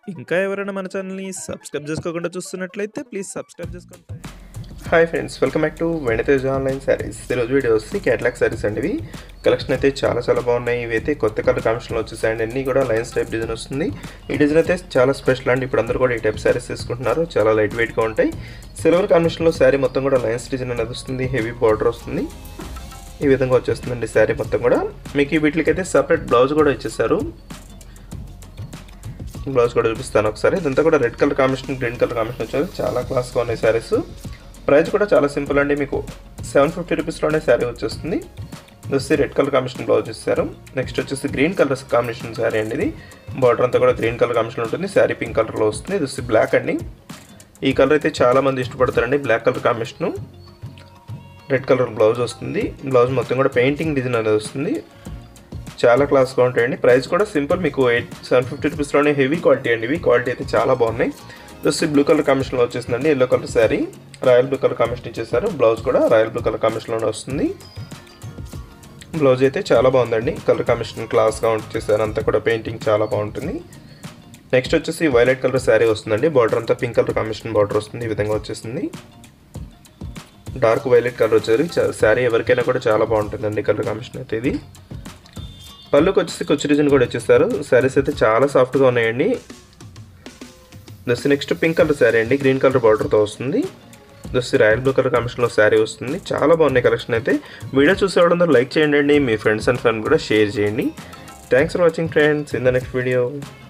ఇంకా ఎవరైనా మన ఛానల్ని సబ్స్క్రైబ్ చేసుకోకుండా చూస్తున్నట్లయితే ప్లీజ్ సబ్స్క్రైబ్ చేసుకోండి hi friends welcome back to Venitej online sarees ఈరోజు వీడియో వచ్చి క్యాట్లాగ్ శారీస్ అండి ఇవి కలెక్షన్ అయితే చాలా చాలా బాగున్నాయి ఇవి అయితే కొత్త కలర్ కాంబినేషన్లో వచ్చేసాయండి అన్నీ కూడా లైన్స్ టైప్ డిజైన్ వస్తుంది ఈ డిజైన్ అయితే చాలా స్పెషల్ అండి ఇప్పుడు అందరూ కూడా ఈ టైప్ శారీస్ తీసుకుంటున్నారు చాలా లైట్ వెయిట్గా ఉంటాయి సిల్వర్ కాంబినేషన్లో శారీ మొత్తం కూడా లైన్స్ డిజైన్ అనేది వస్తుంది హెవీ బార్డర్ వస్తుంది ఈ విధంగా వచ్చేస్తుందండి శారీ మొత్తం కూడా మీకు ఈ వీటికైతే సపరేట్ బ్లౌజ్ కూడా ఇచ్చేసారు బ్లౌజ్ కూడా చూపిస్తాను ఒకసారి ఇదంతా కూడా red colour combination green colour combination వచ్చేది చాలా క్లాస్గా ఉన్నాయి శారీస్ ప్రైస్ కూడా చాలా సింపుల్ అండి మీకు సెవెన్ ఫిఫ్టీ రూపీస్లోనే శారీ వచ్చేస్తుంది ఇది వచ్చి రెడ్ కలర్ కాంబినేషన్ బ్లౌజ్ ఇస్తారు నెక్స్ట్ వచ్చేసి గ్రీన్ కలర్ కాంబినేషన్ శారీ అండి ఇది బార్డర్ అంతా కూడా గ్రీన్ కలర్ కాంబినేషన్ ఉంటుంది శారీ పింక్ కలర్లో వస్తుంది ఇది వచ్చి బ్లాక్ అండి ఈ కలర్ అయితే చాలా మంది ఇష్టపడతారండి black colour combination red colour blouse వస్తుంది బ్లౌజ్ మొత్తం కూడా పెయింటింగ్ డిజైన్ అనేది వస్తుంది చాలా క్లాస్గా ఉంటాయండి ప్రైస్ కూడా సింపుల్ మీకు ఎయిట్ సెవెన్ ఫిఫ్టీ రూపీస్లోనే హెవీ క్వాలిటీ అండి ఇవి క్వాలిటీ అయితే చాలా బాగున్నాయి జస్ట్ బ్లూ కలర్ కాంబినేషన్లో వచ్చేసిందండి yellow colour sari royal blue colour combination ఇచ్చేసారు బ్లౌజ్ కూడా రాయల్ బ్లూ కలర్ కాంబినేషన్లోనే వస్తుంది బ్లౌజ్ అయితే చాలా బాగుందండి కలర్ కాంబినేషన్ క్లాస్గా వచ్చేసారు అంతా కూడా పెయింటింగ్ చాలా బాగుంటుంది నెక్స్ట్ వచ్చేసి వైలెట్ కలర్ శారీ వస్తుందండి బార్డర్ అంతా పింక్ కలర్ కాంబినేషన్ బార్డర్ వస్తుంది ఈ విధంగా వచ్చేసింది డార్క్ వైలెట్ కలర్ వచ్చేది శారీ ఎవరికైనా కూడా చాలా బాగుంటుందండి కలర్ కాంబినేషన్ అయితే ఇది పళ్ళుకి వచ్చేసి కొచ్చి డిజైన్ కూడా వచ్చేసారు శారీస్ అయితే చాలా సాఫ్ట్గా ఉన్నాయండి this next pink colour sari అండి గ్రీన్ కలర్ బార్డర్తో వస్తుంది దస్ రాయల్ బ్లూ కలర్ కాంబినేషన్లో శారీ వస్తుంది చాలా బాగున్నాయి కలెక్షన్ అయితే వీడియో చూసేవాళ్ళందరూ లైక్ చేయండి మీ ఫ్రెండ్స్ అండ్ ఫ్రెండ్ కూడా షేర్ చేయండి thanks for watching friends in the next video